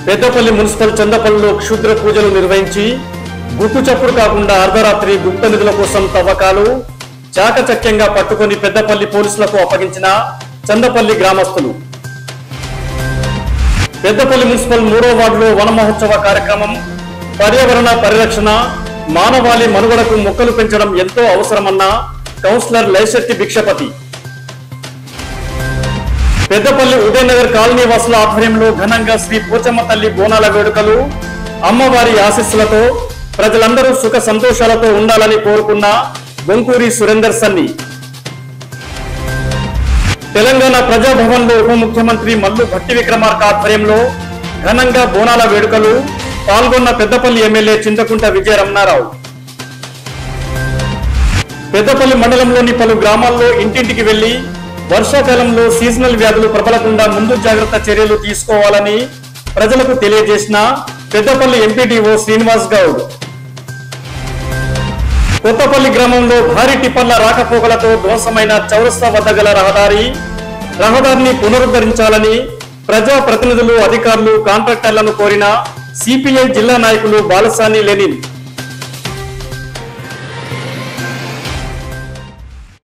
Peddapalli municipal చందపల్లిలో క్షుద్ర పూజలు నిర్వహించి గుట్టు చప్పుడు కాకుండా అర్ధరాత్రి గుప్త నిధుల కోసం తవ్వకాలు చాకచక్యంగా పట్టుకొని పెద్దపల్లి పోలీసులకు అప్పగించిన చందపల్లి గ్రామస్తులు పెద్దపల్లి మున్సిపల్ మూడో వార్డులో వన మహోత్సవ కార్యక్రమం పర్యావరణ పరిరక్షణ మానవాళి మనుగడకు మొక్కలు పెంచడం ఎంతో అవసరమన్న కౌన్సిలర్ లైశెట్టి భిక్షపతి పెద్దపల్లి ఉదయనగర్ కాలనీ వాసుల ఆధ్వర్యంలో ఘనంగా శ్రీ పోచమ్మ తల్లి బోనాల వేడుకలు అమ్మవారి ఆశీస్సులతో ప్రజలందరూ సుఖ సంతోషాలతో ఉండాలని కోరుకున్న బొంకూరి సురేందర్ సన్ని తెలంగాణ ప్రజాభవన్ లో ఉప ముఖ్యమంత్రి మల్లు భట్టి విక్రమార్క ఆధ్వర్యంలో ఘనంగా బోనాల వేడుకలు పాల్గొన్న పెద్దపల్లి ఎమ్మెల్యే చింతకుంట విజయ రమణారావు పెద్దపల్లి మండలంలోని పలు గ్రామాల్లో ఇంటింటికి వెళ్లి వర్షాకాలంలో సీజనల్ వ్యాధులు ప్రబలకుండా ముందు జాగ్రత్త చర్యలు తీసుకోవాలని ప్రజలకు తెలియజేసిన పెద్దపల్లి ఎంపీటీఓ శ్రీనివాస్ గౌడ్ కొత్తపల్లి గ్రామంలో భారీ టిప్పర్ల రాకపోకలతో ధ్వంసమైన చౌరస్తా వద్ద గల రహదారి రహదారిని పునరుద్ధరించాలని ప్రజా ప్రతినిధులు అధికారులు కాంట్రాక్టర్లను కోరిన సిపిఐ జిల్లా నాయకులు బాలసాని లెనిన్